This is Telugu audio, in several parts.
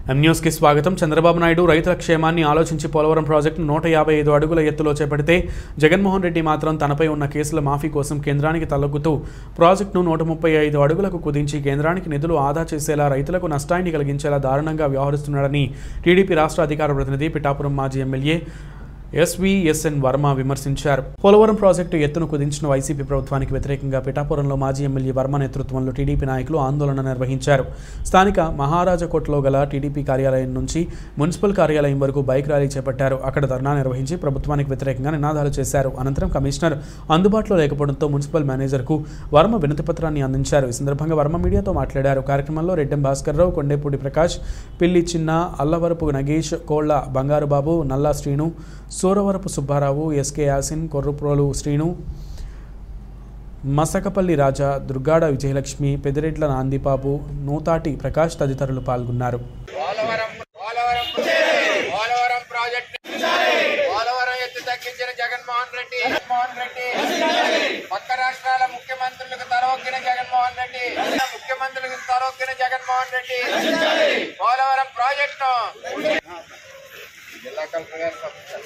ఎం న్యూస్కి స్వాగతం చంద్రబాబు నాయుడు రైతుల క్షేమాన్ని ఆలోచించి పోలవరం ప్రాజెక్టును నూట యాభై ఐదు అడుగుల ఎత్తులో చేపడితే జగన్మోహన్ రెడ్డి మాత్రం తనపై ఉన్న కేసుల మాఫీ కోసం కేంద్రానికి తలొగ్గుతూ ప్రాజెక్టును నూట ముప్పై ఐదు అడుగులకు కుదించి కేంద్రానికి నిధులు ఆదా చేసేలా రైతులకు నష్టాన్ని కలిగించేలా దారుణంగా వ్యవహరిస్తున్నాడని టీడీపీ రాష్ట్ర అధికార ప్రతినిధి పిఠాపురం మాజీ ఎమ్మెల్యే ఎస్వీఎస్ఎన్ వర్మ విమర్శించారు పోలవరం ప్రాజెక్టు ఎత్తును కుదించిన వైసీపీ ప్రభుత్వానికి వ్యతిరేకంగా పిఠాపురంలో మాజీ ఎమ్మెల్యే వర్మ నేతృత్వంలో టీడీపీ నాయకులు ఆందోళన నిర్వహించారు స్థానిక మహారాజకోట్లో గల టీడీపీ కార్యాలయం నుంచి మున్సిపల్ కార్యాలయం వరకు బైక్ ర్యాలీ చేపట్టారు అక్కడ ధర్నా నిర్వహించి ప్రభుత్వానికి వ్యతిరేకంగా నినాదాలు చేశారు అనంతరం కమిషనర్ అందుబాటులో లేకపోవడంతో మున్సిపల్ మేనేజర్కు వర్మ వినతిపత్రాన్ని అందించారు ఈ సందర్భంగా వర్మ మీడియాతో మాట్లాడారు కార్యక్రమంలో రెడ్డెం భాస్కర్రావు కొండేపూడి ప్రకాష్ పిల్లి చిన్న అల్లవరపు నగేష్ కోళ్ల బంగారుబాబు నల్లా శ్రీను సూరవరపు సుబ్బారావు ఎస్కే యాసిన్ కొర్రుప్రోలు శ్రీను మసకపల్లి రాజా దుర్గాడ విజయలక్ష్మి పెదిరెడ్ల నాందిబాబు నూతాటి ప్రకాష్ తదితరులు పాల్గొన్నారు పోలవరం పోలవరం పోలవరం ప్రాజెక్ట్ పోలవరం ఎత్తి తగ్గించిన జగన్మోహన్ రెడ్డి జగన్మోహన్ రెడ్డి పక్క రాష్ట్రాల ముఖ్యమంత్రులకు తలొక్కిన జగన్మోహన్ రెడ్డి ముఖ్యమంత్రులకు తలొక్కిన జగన్మోహన్ రెడ్డి పోలవరం ప్రాజెక్టు జిల్లా కలెక్టర్ గారు పంపించారు.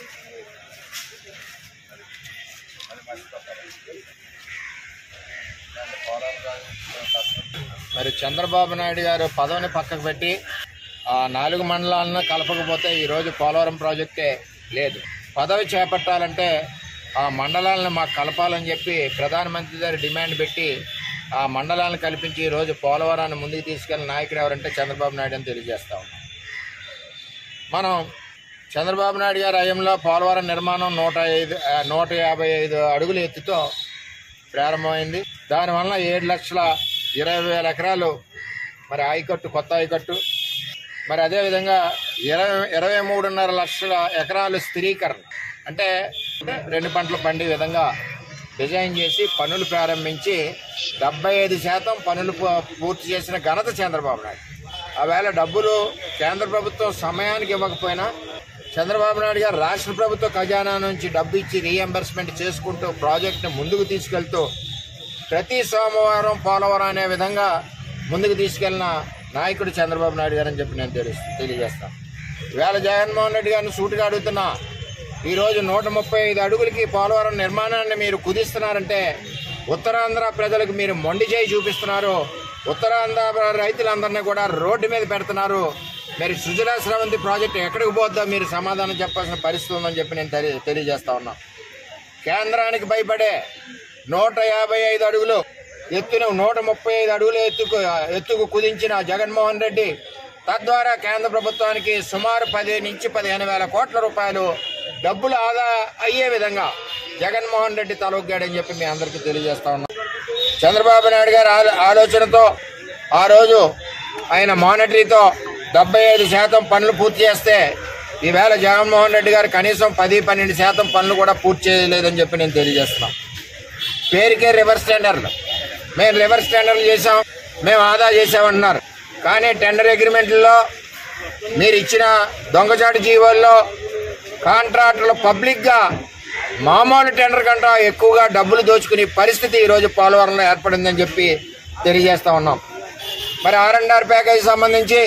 మరి చంద్రబాబు నాయుడు గారు పదవిని పక్కకు పెట్టి ఆ నాలుగు మండలాలను కలపకపోతే ఈరోజు పోలవరం ప్రాజెక్టే లేదు పదవి చేపట్టాలంటే ఆ మండలాలను మాకు కలపాలని చెప్పి ప్రధానమంత్రి గారు డిమాండ్ పెట్టి ఆ మండలాలను కల్పించి ఈరోజు పోలవరాన్ని ముందుకు తీసుకెళ్లిన నాయకుడు ఎవరంటే చంద్రబాబు నాయుడు అని తెలియజేస్తా ఉన్నాం మనం చంద్రబాబు నాయుడు గారి హయంలో పోలవరం నిర్మాణం నూట ఐదు ఆ, నూట యాభై ఐదు అడుగుల ఎత్తుతో ప్రారంభమైంది దానివల్ల ఏడు లక్షల ఇరవై వేల ఎకరాలు మరి ఆయకట్టు కొత్త ఆయకట్టు మరి అదేవిధంగా ఇరవై ఇరవై మూడున్నర లక్షల ఎకరాలు స్థిరీకరణ అంటే రెండు పంటలు పండే విధంగా డిజైన్ చేసి పనులు ప్రారంభించి డెబ్బై ఐదు శాతం పనులు పూ- పూర్తి చేసిన ఘనత చంద్రబాబు నాయుడు ఆవేళ డబ్బులు కేంద్ర ప్రభుత్వం సమయానికి ఇవ్వకపోయినా చంద్రబాబు నాయుడు గారు రాష్ట్ర ప్రభుత్వ ఖజానా నుంచి డబ్బు ఇచ్చి రీఎంబర్స్మెంట్ చేసుకుంటూ ప్రాజెక్టును ముందుకు తీసుకెళ్తూ ప్రతి సోమవారం పోలవరం అనే విధంగా ముందుకు తీసుకెళ్లిన నాయకుడు చంద్రబాబు నాయుడు గారు అని చెప్పి నేను తెలుసు తెలియజేస్తాను ఈవేళ జగన్మోహన్ రెడ్డి గారిని సూటిగా అడుగుతున్నా ఈరోజు నూట ముప్పై ఐదు అడుగులకి పోలవరం నిర్మాణాన్ని మీరు కుదిస్తున్నారంటే ఉత్తరాంధ్ర ప్రజలకు మీరు మొండి చేయి చూపిస్తున్నారు ఉత్తరాంధ్ర రైతులందరినీ కూడా రోడ్డు మీద పెడుతున్నారు మరి సుజలా స్రవంతి ప్రాజెక్టు ఎక్కడికి పోద్దో మీరు సమాధానం చెప్పాల్సిన పరిస్థితి ఉందని చెప్పి నేను తెలియ తెలియజేస్తా ఉన్నా కేంద్రానికి భయపడే నూట యాభై ఐదు అడుగులు ఎత్తున నూట ముప్పై ఐదు అడుగులు ఎత్తుకు ఎత్తుకు కుదించిన జగన్మోహన్ రెడ్డి తద్వారా కేంద్ర ప్రభుత్వానికి సుమారు పది నుంచి పదిహేను వేల కోట్ల రూపాయలు డబ్బులు ఆదా అయ్యే విధంగా జగన్మోహన్ రెడ్డి తలొగ్గాడని చెప్పి మీ అందరికీ తెలియజేస్తా ఉన్నాం చంద్రబాబు నాయుడు గారి ఆలో- ఆలోచనతో ఆ రోజు ఆయన మానిటరీతో డెబ్బై ఐదు శాతం పనులు పూర్తి చేస్తే ఈవేళ జగన్మోహన్ రెడ్డి గారు కనీసం పది పన్నెండు శాతం పనులు కూడా పూర్తి చేయలేదని చెప్పి నేను తెలియజేస్తున్నాం పేరుకే రివర్స్ టెండర్లు మేము రివర్స్ టెండర్లు చేసాం మేము ఆదా చేసామంటున్నారు కానీ టెండర్ అగ్రిమెంట్లలో మీరు ఇచ్చిన దొంగచాటు జీవోల్లో కాంట్రాక్టర్లు పబ్లిక్గా మామూలు టెండర్ కంటే ఎక్కువగా డబ్బులు దోచుకునే పరిస్థితి ఈరోజు పోలవరంలో ఏర్పడిందని చెప్పి తెలియజేస్తా ఉన్నాం మరి ఆర్ అండ్ ఆర్ ప్యాకేజీ సంబంధించి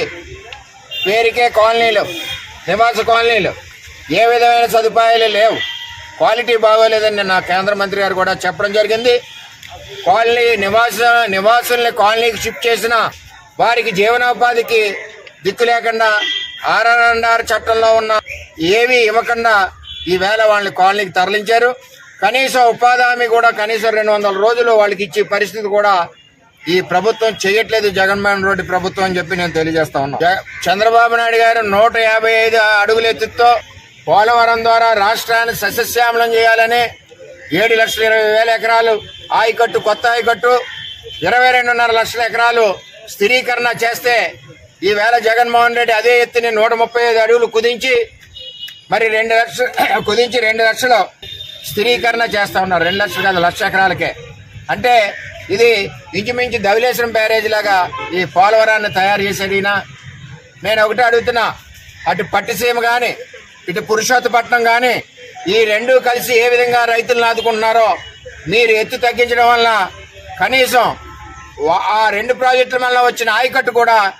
పేరుకే కాలనీలు నివాస కాలనీలు ఏ విధమైన సదుపాయాలు లేవు క్వాలిటీ బాగోలేదని నిన్న కేంద్ర మంత్రి గారు కూడా చెప్పడం జరిగింది కాలనీ నివాస నివాసుల్ని కాలనీకి షిఫ్ట్ చేసిన వారికి జీవనోపాధికి దిక్కు లేకుండా ఆర్ఆర్ అండ్ ఆర్ చట్టంలో ఉన్న ఏవి ఇవ్వకుండా ఈవేళ వాళ్ళని కాలనీకి తరలించారు కనీసం ఉపాధి హామీ కూడా కనీసం రెండు వందల రోజులు వాళ్ళకి ఇచ్చే పరిస్థితి కూడా ఈ ప్రభుత్వం చేయట్లేదు జగన్మోహన్ రెడ్డి ప్రభుత్వం అని చెప్పి నేను తెలియజేస్తా ఉన్నా జ- చంద్రబాబు నాయుడు గారు నూట యాభై ఐదు అడుగుల ఎత్తుతో పోలవరం ద్వారా రాష్ట్రాన్ని సస్యశ్యామలం చేయాలని ఏడు లక్షల ఇరవై వేల ఎకరాలు ఆయకట్టు కొత్త ఆయకట్టు ఇరవై రెండున్నర లక్షల ఎకరాలు స్థిరీకరణ చేస్తే ఈవేళ జగన్మోహన్ రెడ్డి అదే ఎత్తుని నూట ముప్పై ఐదు అడుగులు కుదించి మరి రెండు లక్షలు కుదించి రెండు లక్షలు స్థిరీకరణ చేస్తా ఉన్నారు రెండు లక్షలు కాదు లక్ష ఎకరాలకే అంటే ఇది ఇంచుమించు ధవలేశ్వరం బ్యారేజ్ లాగా ఈ పోలవరాన్ని తయారు చేసేది ఈయన. నేను ఒకటే అడుగుతున్నా అటు పట్టిసీమ కానీ ఇటు పురుషోత్తపట్నం కానీ ఈ రెండు కలిసి ఏ విధంగా రైతులను ఆదుకుంటున్నారో మీరు ఎత్తు తగ్గించడం వల్ల కనీసం వా- ఆ రెండు ప్రాజెక్టుల వల్ల వచ్చిన ఆయకట్టు కూడా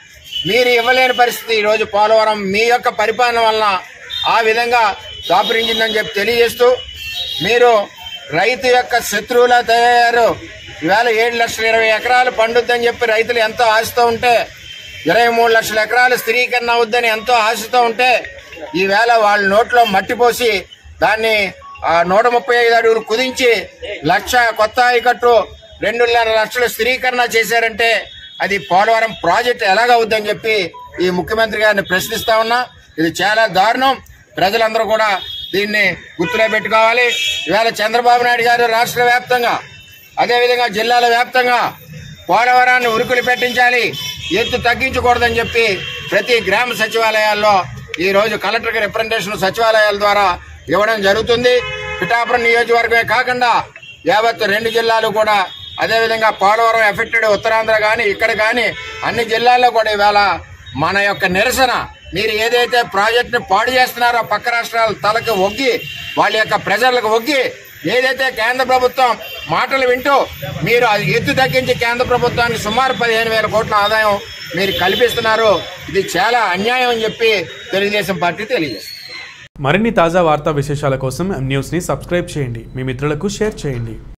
మీరు ఇవ్వలేని పరిస్థితి ఈరోజు పోలవరం మీ యొక్క పరిపాలన వలన ఆ విధంగా దాపురించిందని చెప్పి తెలియజేస్తూ మీరు రైతు యొక్క శత్రువులా తయారు ఈవేళ ఏడు లక్షల ఇరవై ఎకరాలు పండుద్దని చెప్పి రైతులు ఎంతో ఆశతో ఉంటే ఇరవై మూడు లక్షల ఎకరాలు స్థిరీకరణ అవుద్దని ఎంతో ఆశతో ఉంటే ఈవేళ వాళ్ళ నోట్లో మట్టి పోసి దాన్ని ఆ నూట ముప్పై ఐదు అడుగులు కుదించి లక్ష కొత్త ఆయకట్టు రెండున్నర లక్షల స్థిరీకరణ చేశారంటే అది పోలవరం ప్రాజెక్ట్ ఎలాగవుద్దని చెప్పి ఈ ముఖ్యమంత్రి గారిని ప్రశ్నిస్తా ఉన్నా ఇది చాలా దారుణం ప్రజలందరూ కూడా దీన్ని గుర్తులో పెట్టుకోవాలి ఇవాళ చంద్రబాబు నాయుడు గారు రాష్ట్ర వ్యాప్తంగా అదేవిధంగా జిల్లాల వ్యాప్తంగా పోలవరాన్ని ఉరుకులు పెట్టించాలి ఎత్తు తగ్గించకూడదని చెప్పి ప్రతి గ్రామ సచివాలయాల్లో ఈ రోజు కలెక్టర్ రిప్రజెంటేషన్ సచివాలయాల ద్వారా ఇవ్వడం జరుగుతుంది పిఠాపురం నియోజకవర్గమే కాకుండా యావత్ రెండు జిల్లాలు కూడా అదేవిధంగా పోలవరం ఎఫెక్టెడ్ ఉత్తరాంధ్ర కానీ ఇక్కడ కానీ అన్ని జిల్లాల్లో కూడా ఇవాళ మన యొక్క నిరసన మీరు ఏదైతే ప్రాజెక్టుని పాడు చేస్తున్నారో పక్క రాష్ట్రాల తలకు ఒగ్గి వాళ్ళ యొక్క ప్రజలకు ఒగ్గి ఏదైతే కేంద్ర ప్రభుత్వం మాటలు వింటూ మీరు అది ఎత్తు తగ్గించి కేంద్ర ప్రభుత్వానికి సుమారు పదిహేను వేల కోట్ల ఆదాయం మీరు కల్పిస్తున్నారు ఇది చాలా అన్యాయం అని చెప్పి తెలుగుదేశం పార్టీ తెలియజేస్తుంది మరిన్ని తాజా వార్తా విశేషాల కోసం ఎం న్యూస్ని సబ్స్క్రైబ్ చేయండి మీ మిత్రులకు షేర్ చేయండి